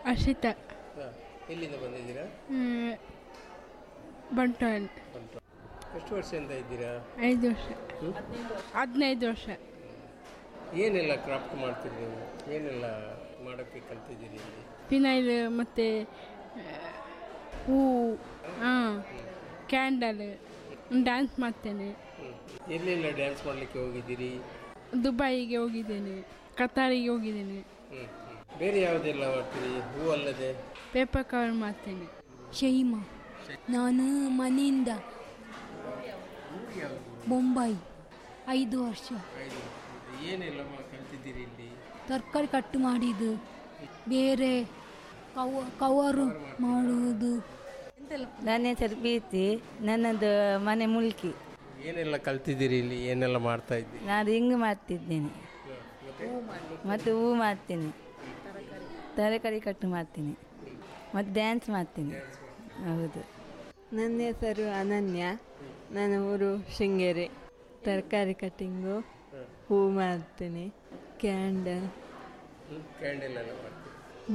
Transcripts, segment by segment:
ಅರ್ಷಿತಾ ಹಾಂ ಎಲ್ಲಿಂದ ಬಂದಿದ್ದೀರಾ ಹ್ಮ್, ಬಂಟ್ವಾಳ ಬಂಟ್ವಾಳ. ಎಷ್ಟು ವರ್ಷದಿಂದ ಇದ್ದೀರಾ ಐದು ವರ್ಷ ಹದಿನೈದು ವರ್ಷ ಏನೆಲ್ಲ ಕ್ರಾಫ್ಟ್ ಮಾಡ್ತೀರಿ ನೀವು ಏನೆಲ್ಲ ಮಾಡೋಕ್ಕೆ ಕಲ್ತಿದ್ದೀರಿ ಇಲ್ಲಿ ಫಿನೈಲ್ ಮತ್ತು ಹೂವು ಹಾಂ ಕ್ಯಾಂಡಲ್ ಡ್ಯಾನ್ಸ್ ಮಾಡ್ತೇನೆ ಹ್ಮ್. ಎಲ್ಲೆಲ್ಲ ಡ್ಯಾನ್ಸ್ ಮಾಡಲಿಕ್ಕೆ ಹೋಗಿದ್ದೀರಿ ದುಬೈಗೆ ಹೋಗಿದ್ದೇನೆ ಕತಾರಿಗೆ ಹೋಗಿದ್ದೇನೆ ಹ್ಮ್, ಹ್ಮ್. ಬೇರೆ ಯಾವುದೆಲ್ಲ ಮಾಡ್ತೀರಿ ಹೂ ಅಲ್ಲದೆ ಪೇಪರ್ ಕವರ್ ಮಾಡ್ತೇನೆ ಶೈಮಾ ನಾನು ಮನೆಯಿಂದ ಬೊಂಬೈ ಐದು ವರ್ಷ ಐದು ಏನೆಲ್ಲ ಮಾ- ಕಲ್ತಿದ್ದೀರಿ ಇಲ್ಲಿ ತರಕಾರಿ ಕಟ್ಟು ಮಾಡಿದ್ದು ಬೇರೆ ಕವ ಕವರು ಮಾಡುವುದು ನನ್ನ ಹೆಸರು ಪ್ರೀತಿ ನನ್ನದು ಮನೆ ಮುಲ್ಕಿ ಏನೆಲ್ಲ ಕಲ್ತಿದ್ದೀರಿ ಇಲ್ಲಿ ಏನೆಲ್ಲ ಮಾಡ್ತಾ ಇದ್ದೀರಿ ನಾನು ಹಿಂಗೆ ಮಾಡ್ತಿದ್ದೇನೆ ಮತ್ತು ಹೂ ಮಾಡ್ತೀನಿ ತರಕಾರಿ ಕಟ್ಟು ಮಾಡ್ತೀನಿ ಮತ್ತು ಡ್ಯಾನ್ಸ್ ಮಾಡ್ತೀನಿ ಹೌದು ನನ್ನ ಹೆಸರು ಅನನ್ಯ ನನ್ನ ಊರು ಶೃಂಗೇರಿ ತರಕಾರಿ ಕಟ್ಟಿಂಗು ಹೂ ಮಾಡ್ತೀನಿ ಕ್ಯಾಂಡಲ್ ಕ್ಯಾಂಡಲ್ ಎಲ್ಲ ಮಾಡ್ತೀರಿ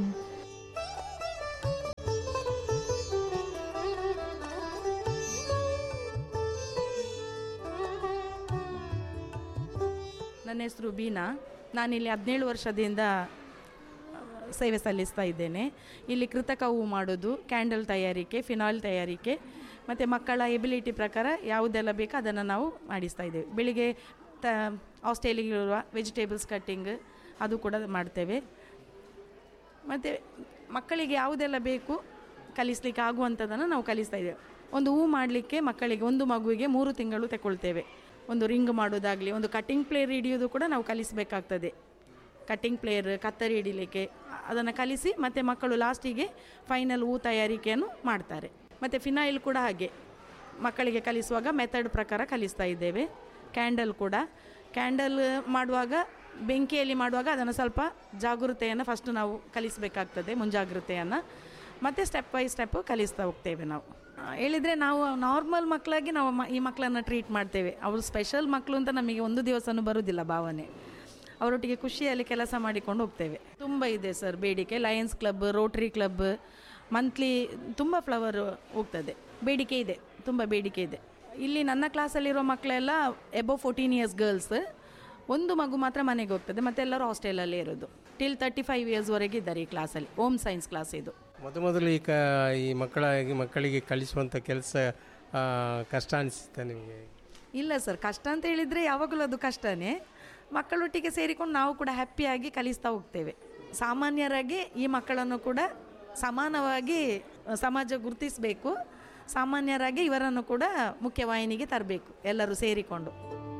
ನನ್ನ ಹೆಸರು ಬೀನಾ ನಾನಿಲ್ಲಿ ಹದಿನೇಳು ವರ್ಷದಿಂದ ಆ, ಸೇವೆ ಸಲ್ಲಿಸ್ತಾ ಇದ್ದೇನೆ ಇಲ್ಲಿ ಕೃತಕ ಹೂವು ಮಾಡೋದು ಕ್ಯಾಂಡಲ್ ತಯಾರಿಕೆ ಫಿನಾಯ್ಲ್ ತಯಾರಿಕೆ ಮತ್ತು ಮಕ್ಕಳ ಎಬಿಲಿಟಿ ಪ್ರಕಾರ ಯಾವುದೆಲ್ಲ ಬೇಕೋ ಅದನ್ನು ನಾವು ಮಾಡಿಸ್ತಾ ಇದ್ದೇವೆ ಬೆಳಿಗ್ಗೆ ತ ಹಾಸ್ಟೆಲಿಗಿರುವ ವೆಜಿಟೇಬಲ್ಸ್ ಕಟ್ಟಿಂಗ್ ಅದು ಕೂಡ ಮಾಡ್ತೇವೆ ಮತ್ತು ಮಕ್ಕಳಿಗೆ ಯಾವುದೆಲ್ಲ ಬೇಕು ಕಲಿಸ್ಲಿಕ್ಕೆ ಆಗುವಂಥದ್ದನ್ನು ನಾವು ಕಲಿಸ್ತಾ ಇದ್ದೇವೆ ಒಂದು ಹೂ ಮಾಡಲಿಕ್ಕೆ ಮಕ್ಕಳಿಗೆ ಒಂದು ಮಗುವಿಗೆ ಮೂರು ತಿಂಗಳು ತಗೊಳ್ತೇವೆ ಒಂದು ರಿಂಗ್ ಮಾಡೋದಾಗಲಿ ಒಂದು ಕಟ್ಟಿಂಗ್ ಪ್ಲೇಯರ್ ಹಿಡಿಯೋದು ಕೂಡ ನಾವು ಕಲಿಸಬೇಕಾಗ್ತದೆ ಕಟ್ಟಿಂಗ್ ಪ್ಲೇಯರ್ ಕತ್ತರಿ ಹಿಡಿಲಿಕ್ಕೆ ಅದನ್ನು ಕಲಿಸಿ ಮತ್ತು ಮಕ್ಕಳು ಲಾಸ್ಟಿಗೆ ಫೈನಲ್ ಹೂ ತಯಾರಿಕೆಯನ್ನು ಮಾಡ್ತಾರೆ ಮತ್ತು ಫಿನಾಯಿಲ್ ಕೂಡ ಹಾಗೆ ಮಕ್ಕಳಿಗೆ ಕಲಿಸುವಾಗ ಮೆಥಡ್ ಪ್ರಕಾರ ಕಲಿಸ್ತಾ ಇದ್ದೇವೆ ಕ್ಯಾಂಡಲ್ ಕೂಡ ಕ್ಯಾಂಡಲ್ ಮಾಡುವಾಗ ಬೆಂಕಿಯಲ್ಲಿ ಮಾಡುವಾಗ ಅದನ್ನು ಸ್ವಲ್ಪ ಜಾಗೃತೆಯನ್ನು ಫಸ್ಟ್ ನಾವು ಕಲಿಸಬೇಕಾಗ್ತದೆ ಮುಂಜಾಗ್ರತೆಯನ್ನು ಮತ್ತು ಸ್ಟೆಪ್ ಬೈ ಸ್ಟೆಪ್ ಕಲಿಸ್ತಾ ಹೋಗ್ತೇವೆ ನಾವು ಆ, ಹೇಳಿದರೆ ನಾವು ನಾರ್ಮಲ್ ಮಕ್ಕಳಾಗಿ ನಾವು ಮ- ಈ ಮಕ್ಕಳನ್ನು ಟ್ರೀಟ್ ಮಾಡ್ತೇವೆ ಅವರು ಸ್ಪೆಷಲ್ ಮಕ್ಕಳು ಅಂತ ನಮಗೆ ಒಂದು ದಿವಸನೂ ಬರುವುದಿಲ್ಲ ಭಾವನೆ ಅವರೊಟ್ಟಿಗೆ ಖುಷಿಯಲ್ಲಿ ಕೆಲಸ ಮಾಡಿಕೊಂಡು ಹೋಗ್ತೇವೆ ತುಂಬ ಇದೆ ಸರ್ ಬೇಡಿಕೆ lions club rotary club monthly ತುಂಬ ಫ್ಲವರ್ ಹೋಗ್ತದೆ ಬೇಡಿಕೆ ಇದೆ ತುಂಬ ಬೇಡಿಕೆ ಇದೆ ಇಲ್ಲಿ ನನ್ನ ಕ್ಲಾಸಲ್ಲಿರೋ ಮಕ್ಕಳೆಲ್ಲ ಎಬೋ ಫೋರ್ಟೀನ್ ಇಯರ್ಸ್ ಗರ್ಲ್ಸ್ ಒಂದು ಮಗು ಮಾತ್ರ ಮನೆಗೆ ಹೋಗ್ತದೆ ಮತ್ತೆಲ್ಲರೂ ಹಾಸ್ಟೆಲಲ್ಲೇ ಇರೋದು ಟಿಲ್ ತರ್ಟಿ ಫೈವ್ ಇಯರ್ಸ್ವರೆಗೆ ಇದ್ದಾರೆ ಈ ಕ್ಲಾಸಲ್ಲಿ ಹೋಮ್ ಸೈನ್ಸ್ ಕ್ಲಾಸ್ ಇದು ಮೊದಮೊದಲು ಈ ಕ ಈ ಮಕ್ಕಳ ಮಕ್ಕಳಿಗೆ ಕಲಿಸುವಂಥ ಕೆಲಸ ಕಷ್ಟ ಅನಿಸುತ್ತಾ ನಿಮಗೆ ಇಲ್ಲ ಸರ್ ಕಷ್ಟ ಅಂತ ಹೇಳಿದರೆ ಯಾವಾಗಲೂ ಅದು ಕಷ್ಟನೇ ಮಕ್ಕಳೊಟ್ಟಿಗೆ ಸೇರಿಕೊಂಡು ನಾವು ಕೂಡ ಹ್ಯಾಪಿಯಾಗಿ ಕಲಿಸ್ತಾ ಹೋಗ್ತೇವೆ ಸಾಮಾನ್ಯರಾಗಿ ಈ ಮಕ್ಕಳನ್ನು ಕೂಡ ಸಮಾನವಾಗಿ ಅ, ಸಮಾಜ ಗುರುತಿಸಬೇಕು ಸಾಮಾನ್ಯರಾಗಿ ಇವರನ್ನು ಕೂಡ ಮುಖ್ಯವಾಹಿನಿಗೆ ತರಬೇಕು ಎಲ್ಲರೂ ಸೇರಿಕೊಂಡು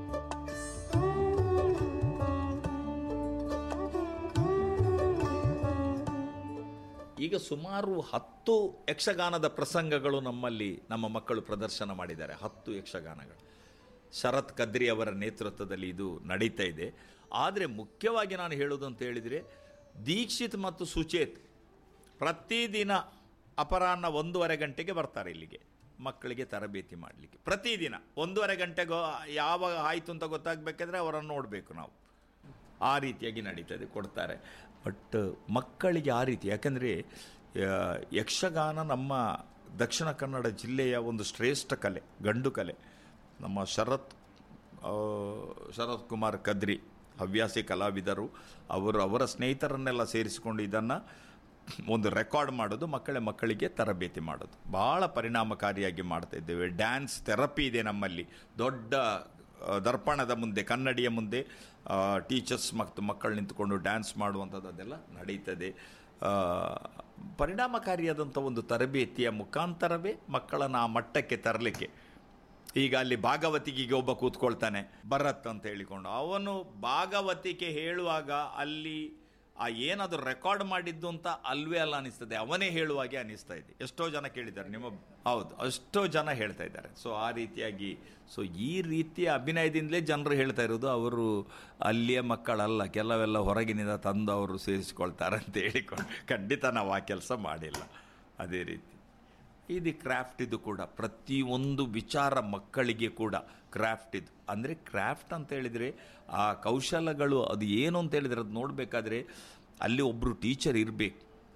ಈಗ ಸುಮಾರು ಹತ್ತು ಯಕ್ಷಗಾನದ ಪ್ರಸಂಗಗಳು ನಮ್ಮಲ್ಲಿ ನಮ್ಮ ಮಕ್ಕಳು ಪ್ರದರ್ಶನ ಮಾಡಿದ್ದಾರೆ ಹತ್ತು ಯಕ್ಷಗಾನಗಳು ಶರತ್ ಕದ್ರಿ ಅವರ ನೇತೃತ್ವದಲ್ಲಿ ಇದು ನಡೀತಾ ಇದೆ ಆದರೆ ಮುಖ್ಯವಾಗಿ ನಾನು ಹೇಳೋದು ಅಂತ ಹೇಳಿದರೆ ದೀಕ್ಷಿತ್ ಮತ್ತು ಸುಚೇತ್ ಪ್ರತಿದಿನ ಅಪರಾಹ್ನ ಒಂದೂವರೆ ಗಂಟೆಗೆ ಬರ್ತಾರೆ ಇಲ್ಲಿಗೆ ಮಕ್ಕಳಿಗೆ ತರಬೇತಿ ಮಾಡಲಿಕ್ಕೆ ಪ್ರತಿದಿನ ಒಂದೂವರೆ ಗಂಟೆಗೆ ಯಾವಾಗ ಆಯಿತು ಅಂತ ಗೊತ್ತಾಗಬೇಕಾದ್ರೆ ಅವರನ್ನು ನೋಡಬೇಕು ನಾವು ಆ ರೀತಿಯಾಗಿ ನಡೀತದೆ ಕೊಡ್ತಾರೆ ಬಟ್ ಮಕ್ಕಳಿಗೆ ಆ ರೀತಿ ಯಾಕಂದರೆ ಯಕ್ಷಗಾನ ನಮ್ಮ ದಕ್ಷಿಣ ಕನ್ನಡ ಜಿಲ್ಲೆಯ ಒಂದು ಶ್ರೇಷ್ಠ ಕಲೆ ಗಂಡು ಕಲೆ ನಮ್ಮ ಶರತ್ ಆ, ಶರತ್ ಕುಮಾರ್ ಕದ್ರಿ ಹವ್ಯಾಸಿ ಕಲಾವಿದರು ಅವರು ಅವರ ಸ್ನೇಹಿತರನ್ನೆಲ್ಲ ಸೇರಿಸಿಕೊಂಡು ಇದನ್ನು ಒಂದು ರೆಕಾರ್ಡ್ ಮಾಡೋದು ಮಕ್ಕಳ ಮಕ್ಕಳಿಗೆ ತರಬೇತಿ ಮಾಡೋದು ಭಾಳ ಪರಿಣಾಮಕಾರಿಯಾಗಿ ಮಾಡ್ತಾ ಇದ್ದೇವೆ ಡ್ಯಾನ್ಸ್ ಥೆರಪಿ ಇದೆ ನಮ್ಮಲ್ಲಿ ದೊಡ್ಡ ಆ, ದರ್ಪಣದ ಮುಂದೆ ಕನ್ನಡಿಯ ಮುಂದೆ ಟೀಚರ್ಸ್ ಮತ್ತು ಮಕ್ಕಳು ನಿಂತುಕೊಂಡು ಡ್ಯಾನ್ಸ್ ಮಾಡುವಂಥದ್ದು ಅದೆಲ್ಲ ನಡೀತದೆ ಆ, ಪರಿಣಾಮಕಾರಿಯಾದಂಥ ಒಂದು ತರಬೇತಿಯ ಮುಖಾಂತರವೇ ಮಕ್ಕಳನ್ನು ಆ ಮಟ್ಟಕ್ಕೆ ತರಲಿಕ್ಕೆ ಈಗ ಅಲ್ಲಿ ಭಾಗವತಿಗೆ ಒಬ್ಬ ಕೂತ್ಕೊಳ್ತಾನೆ ಭರತ್ ಅಂತ ಹೇಳಿಕೊಂಡು ಅವನು ಭಾಗವತಿಗೆ ಹೇಳುವಾಗ ಅಲ್ಲಿ ಆ ಏನದು ರೆಕಾರ್ಡ್ ಮಾಡಿದ್ದು ಅಂತ ಅಲ್ವೇ ಅಲ್ಲ ಅನಿಸ್ತದೆ ಅವನೇ ಹೇಳುವಾಗೆ ಅನಿಸ್ತಾ ಇದೆ ಎಷ್ಟೋ ಜನ ಕೇಳಿದ್ದಾರೆ ನಿಮ್ಮ ಹೌದು ಅಷ್ಟೋ ಜನ ಹೇಳ್ತಾ ಇದ್ದಾರೆ ಸೊ ಆ ರೀತಿಯಾಗಿ ಸೊ ಈ ರೀತಿಯ ಅಭಿನಯದಿಂದಲೇ ಜನರು ಹೇಳ್ತಾ ಇರೋದು ಅವರು ಅಲ್ಲಿಯ ಮಕ್ಕಳಲ್ಲ ಕೆಲವೆಲ್ಲ ಹೊರಗಿನಿಂದ ತಂದು ಅವರು ಸೇರಿಸಿಕೊಳ್ತಾರೆ ಅಂತ ಹೇಳಿಕೊಂಡು ಖಂಡಿತ ನಾವು ಆ ಕೆಲಸ ಮಾಡಿಲ್ಲ ಅದೇ ರೀತಿ ಇದು ಕ್ರಾಫ್ಟ್ ಇದು ಕೂಡ ಪ್ರತಿಯೊಂದು ವಿಚಾರ ಮಕ್ಕಳಿಗೆ ಕೂಡ ಕ್ರಾಫ್ಟ್ ಇದು ಅಂದರೆ ಕ್ರಾಫ್ಟ್ ಅಂತ ಹೇಳಿದರೆ ಆ ಕೌಶಲಗಳು ಅದು ಏನು ಅಂತ ಹೇಳಿದರೆ ಅದು ನೋಡಬೇಕಾದ್ರೆ ಅಲ್ಲಿ ಒಬ್ಬರು ಟೀಚರ್ ಇರಬೇಕು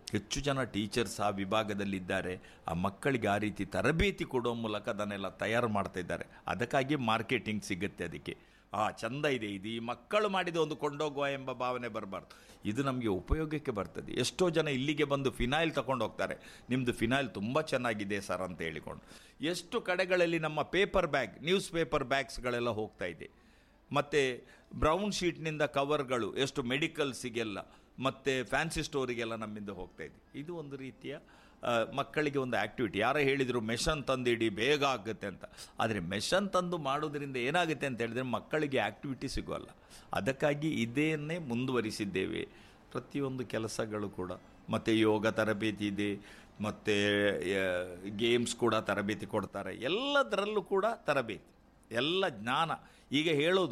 ಹೆಚ್ಚು ಜನ ಟೀಚರ್ಸ್ ಆ ವಿಭಾಗದಲ್ಲಿದ್ದಾರೆ ಆ ಮಕ್ಕಳಿಗೆ ಆ ರೀತಿ ತರಬೇತಿ ಕೊಡೋ ಮೂಲಕ ಅದನ್ನೆಲ್ಲ ತಯಾರು ಮಾಡ್ತಾ ಇದ್ದಾರೆ ಅದಕ್ಕಾಗಿ ಮಾರ್ಕೆಟಿಂಗ್ ಸಿಗುತ್ತೆ ಅದಕ್ಕೆ ಆ ಚಂದ ಇದೆ ಇದು ಈ ಮಕ್ಕಳು ಮಾಡಿದ ಒಂದು ಕೊಂಡೋಗುವ ಎಂಬ ಭಾವನೆ ಬರಬಾರ್ದು ಇದು ನಮಗೆ ಉಪಯೋಗಕ್ಕೆ ಬರ್ತದೆ ಎಷ್ಟೋ ಜನ ಇಲ್ಲಿಗೆ ಬಂದು ಫಿನಾಯಿಲ್ ತಗೊಂಡು ಹೋಗ್ತಾರೆ ನಿಮ್ಮದು ಫಿನಾಯಿಲ್ ತುಂಬ ಚೆನ್ನಾಗಿದೆ ಸರ್ ಅಂತ ಹೇಳಿಕೊಂಡು ಎಷ್ಟು ಕಡೆಗಳಲ್ಲಿ ನಮ್ಮ ಪೇಪರ್ ಬ್ಯಾಗ್ ನ್ಯೂಸ್ ಪೇಪರ್ ಬ್ಯಾಗ್ಸ್ಗಳೆಲ್ಲ ಹೋಗ್ತಾ ಇದೆ ಮತ್ತು ಬ್ರೌನ್ ಶೀಟ್ನಿಂದ ಕವರ್ಗಳು ಎಷ್ಟು ಮೆಡಿಕಲ್ಸಿಗೆಲ್ಲ ಮತ್ತು ಫ್ಯಾನ್ಸಿ ಸ್ಟೋರಿಗೆಲ್ಲ ನಮ್ಮಿಂದ ಹೋಗ್ತಾ ಇದೆ ಇದು ಒಂದು ರೀತಿಯ ಆ, ಮಕ್ಕಳಿಗೆ ಒಂದು ಆ್ಯಕ್ಟಿವಿಟಿ ಯಾರೋ ಹೇಳಿದರು ಮೆಷನ್ ತಂದಿಡಿ ಬೇಗ ಆಗುತ್ತೆ ಅಂತ ಆದರೆ ಮೆಷನ್ ತಂದು ಮಾಡೋದ್ರಿಂದ ಏನಾಗುತ್ತೆ ಅಂತ ಹೇಳಿದ್ರೆ ಮಕ್ಕಳಿಗೆ ಆ್ಯಕ್ಟಿವಿಟಿ ಸಿಗೋಲ್ಲ ಅದಕ್ಕಾಗಿ ಇದನ್ನೇ ಮುಂದುವರಿಸಿದ್ದೇವೆ ಪ್ರತಿಯೊಂದು ಕೆಲಸಗಳು ಕೂಡ ಮತ್ತು ಯೋಗ ತರಬೇತಿ ಇದೆ ಮತ್ತು ಗೇಮ್ಸ್ ಕೂಡ ತರಬೇತಿ ಕೊಡ್ತಾರೆ ಎಲ್ಲದರಲ್ಲೂ ಕೂಡ ತರಬೇತಿ ಎಲ್ಲ ಜ್ಞಾನ ಈಗ ಹೇಳೋದು